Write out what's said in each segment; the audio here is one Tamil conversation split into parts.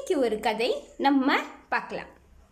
இன்னைக்கு ஒரு கதை நம்ம பார்க்கலாம்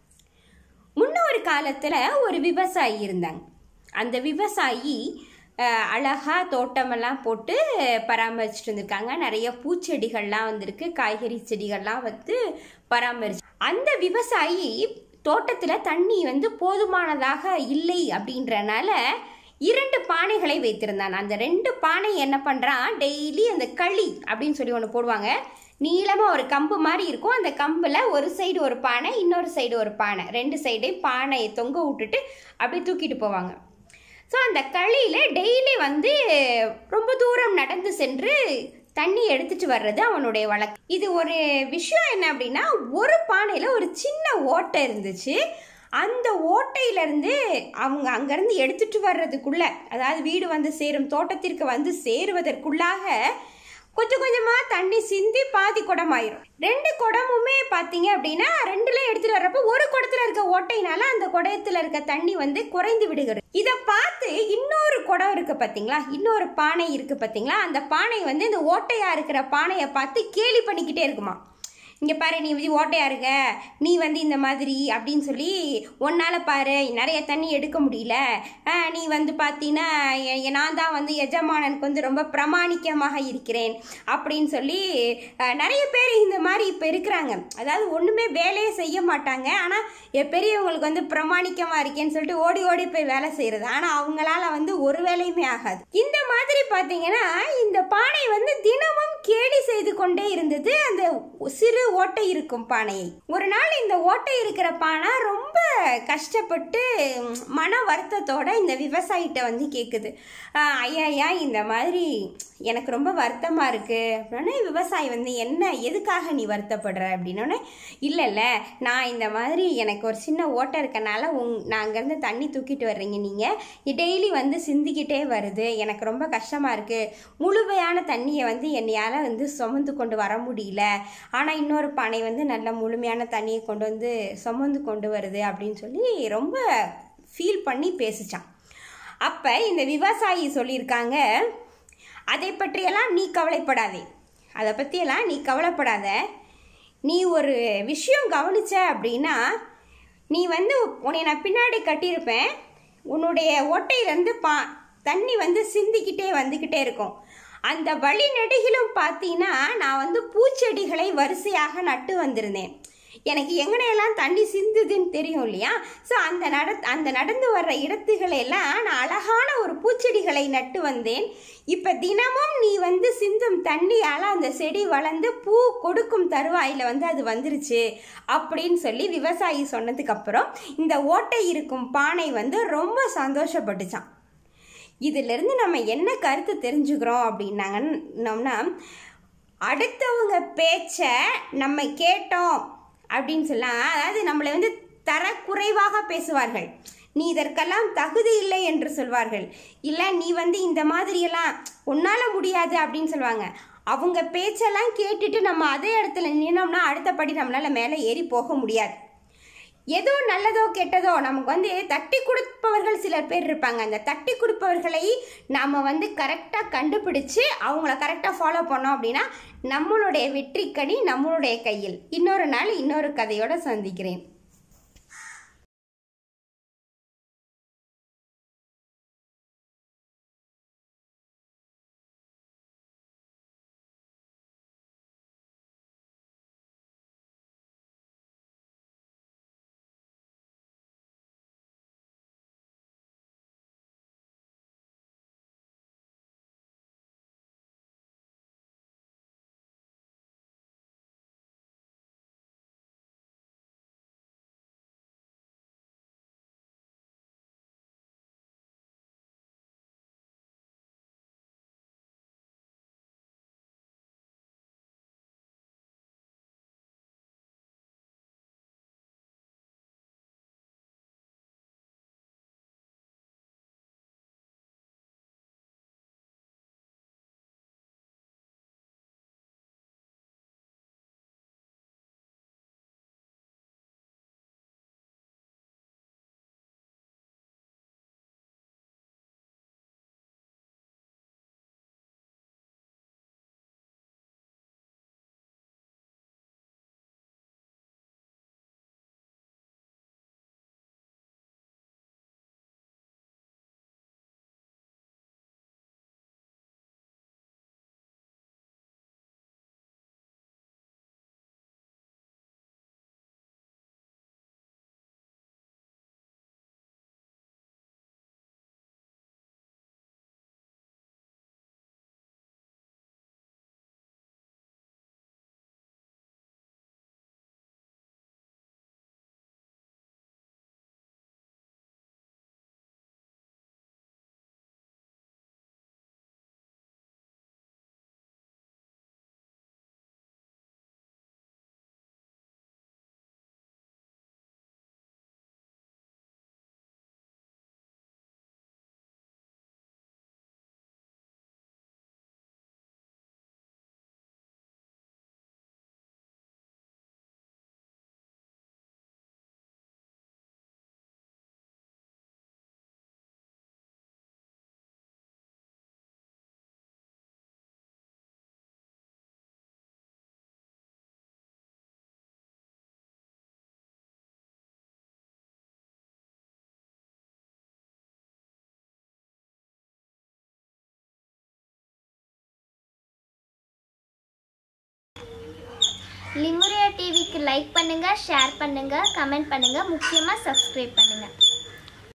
முன்ன ஒரு காலத்தில் ஒரு விவசாயி இருந்தாங்க அந்த விவசாயி அஹ், அழகா தோட்டமெல்லாம் போட்டு பராமரிச்சுட்டு இருந்திருக்காங்க நிறைய பூச்செடிகள்லாம் வந்திருக்கு காய்கறி செடிகள்லாம் வந்து பராமரிச்சு அந்த விவசாயி தோட்டத்தில் தண்ணி வந்து போதுமானதாக இல்லை அப்படின்றனால இரண்டு பானைகளை வைத்திருந்தான் அந்த ரெண்டு பானை என்ன பண்ணுறான் டெய்லி அந்த களி அப்படின்னு சொல்லி ஒன்று போடுவாங்க நீளமாக ஒரு கம்பு மாதிரி இருக்கும் அந்த கம்பில் ஒரு சைடு ஒரு பானை இன்னொரு சைடு ஒரு பானை ரெண்டு சைடு பானையை தொங்க விட்டுட்டு அப்படியே தூக்கிட்டு போவாங்க ஸோ அந்த களியில் டெய்லி வந்து ரொம்ப தூரம் நடந்து சென்று தண்ணி எடுத்துட்டு வர்றது அவனுடைய வழக்கம் இது ஒரு விஷயம் என்ன அப்படின்னா ஒரு பானையில் ஒரு சின்ன ஓட்டை இருந்துச்சு அந்த ஓட்டையிலேருந்து அவங்க அங்கேருந்து எடுத்துட்டு வர்றதுக்குள்ள அதாவது வீடு வந்து சேரும் தோட்டத்திற்கு வந்து சேருவதற்குள்ளாக கொஞ்சம் கொஞ்சமாக தண்ணி சிந்தி பாதி குடம் ஆயிரும் ரெண்டு குடமுமே பார்த்தீங்க அப்படின்னா ரெண்டுல எடுத்துட்டு வர்றப்போ ஒரு குடத்துல இருக்க ஓட்டையினால அந்த குடத்துல இருக்க தண்ணி வந்து குறைந்து விடுகிறது இதை பார்த்து இன்னொரு குடம் இருக்கு பார்த்தீங்களா இன்னொரு பானை இருக்கு பார்த்தீங்களா அந்த பானை வந்து இந்த ஓட்டையா இருக்கிற பானையை பார்த்து கேலி பண்ணிக்கிட்டே இருக்குமா இங்கே பாரு நீ வந்து ஓட்டையா இருக்க நீ வந்து இந்த மாதிரி அப்படின்னு சொல்லி ஒன்னால் பாரு நிறைய தண்ணி எடுக்க முடியல ஆஹ், நீ வந்து பார்த்தீங்கன்னா எ- எ- நான் தான் வந்து எஜமானனுக்கு வந்து ரொம்ப பிரமாணிக்கமாக இருக்கிறேன் அப்படின்னு சொல்லி ஆஹ், நிறைய பேர் இந்த மாதிரி இப்போ இருக்கிறாங்க அதாவது ஒன்றுமே வேலையே செய்ய மாட்டாங்க ஆனால் பெரியவங்களுக்கு வந்து பிரமாணிக்கமாக இருக்கேன்னு சொல்லிட்டு ஓடி ஓடி போய் வேலை செய்கிறது ஆனால் அவங்களால வந்து ஒரு வேலையுமே ஆகாது இந்த மாதிரி பார்த்தீங்கன்னா இந்த பானை வந்து தினமும் கேலி செய்து கொண்டே இருந்தது அந்த சிறு ஓட்டை இருக்கும் பானையை ஒரு நாள் இந்த ஓட்டை இருக்கிற பானை ரொம்ப கஷ்டப்பட்டு ம், மன வருத்தத்தோட இந்த விவசாயிட்ட வந்து கேட்குது "ஆஹ், ஐயா ஐயா இந்த மாதிரி எனக்கு ரொம்ப வருத்தமாக இருக்கு அப்படின்னா விவசாயி வந்து என்ன எதுக்காக நீ வருத்தப்படுற அப்படின்னோடனே இல்லை இல்லை நான் இந்த மாதிரி எனக்கு ஒரு சின்ன ஓட்டை இருக்கனால உங் நான் அங்கேருந்து தண்ணி தூக்கிட்டு வர்றீங்க நீங்கள் டெய்லி வந்து சிந்திக்கிட்டே வருது எனக்கு ரொம்ப கஷ்டமாக இருக்குது முழுமையான தண்ணியை வந்து என்னையால் வந்து சுமந்து கொண்டு வர முடியல ஆனால் இன்னொரு பானை வந்து நல்ல முழுமையான தண்ணியை கொண்டு வந்து சுமந்து கொண்டு வருது அப்படின்னு சொல்லி ரொம்ப ஃபீல் பண்ணி பேசிச்சான் அப்போ இந்த விவசாயி சொல்லியிருக்காங்க அதை பற்றியெல்லாம் நீ கவலைப்படாதே அதை பற்றியெல்லாம் நீ கவலைப்படாத நீ ஒரு விஷயம் கவனிச்ச அப்படின்னா நீ வந்து உன்னை நான் பின்னாடி கட்டியிருப்பேன் உன்னுடைய ஓட்டையிலேருந்து பா தண்ணி வந்து சிந்திக்கிட்டே வந்துக்கிட்டே இருக்கும் அந்த வழி நெடுகிலும் பார்த்தீங்கன்னா நான் வந்து பூச்செடிகளை வரிசையாக நட்டு வந்திருந்தேன் எனக்கு எங்கனையெல்லாம் தண்ணி சிந்துதுன்னு தெரியும் இல்லையா ஸோ அந்த நட அந்த நடந்து வர்ற இடத்துகளெல்லாம் நான் அழகான ஒரு பூச்செடிகளை நட்டு வந்தேன் இப்போ தினமும் நீ வந்து சிந்தும் தண்ணியால் அந்த செடி வளர்ந்து பூ கொடுக்கும் தருவாயில் வந்து அது வந்துருச்சு அப்படின்னு சொல்லி விவசாயி சொன்னதுக்கப்புறம் இந்த ஓட்டை இருக்கும் பானை வந்து ரொம்ப சந்தோஷப்பட்டுச்சான் இதிலிருந்து நம்ம என்ன கருத்து தெரிஞ்சுக்கிறோம் அப்படின்னாங்கன்னா அடுத்தவங்க பேச்சை நம்ம கேட்டோம் அப்படின்னு சொல்லலாம் அதாவது நம்மளை வந்து தரக்குறைவாக பேசுவார்கள் நீ இதற்கெல்லாம் தகுதி இல்லை என்று சொல்வார்கள் இல்லை நீ வந்து இந்த மாதிரியெல்லாம் உன்னால் முடியாது அப்படின்னு சொல்லுவாங்க அவங்க பேச்செல்லாம் கேட்டுட்டு நம்ம அதே இடத்துல நின்னோம்னா அடுத்தபடி நம்மளால மேலே ஏறி போக முடியாது ஏதோ நல்லதோ கெட்டதோ நமக்கு வந்து தட்டி கொடுப்பவர்கள் சிலர் பேர் இருப்பாங்க அந்த தட்டி கொடுப்பவர்களை நாம் வந்து கரெக்டாக கண்டுபிடிச்சு அவங்கள கரெக்டாக ஃபாலோ பண்ணோம் அப்படின்னா நம்மளுடைய வெற்றிக்கனி நம்மளுடைய கையில் இன்னொரு நாள் இன்னொரு கதையோட சந்திக்கிறேன் லிமுரியா டிவிக்கு லைக் பண்ணுங்க ஷேர் பண்ணுங்க கமெண்ட் பண்ணுங்க முக்கியமாக சப்ஸ்கிரைப் பண்ணுங்க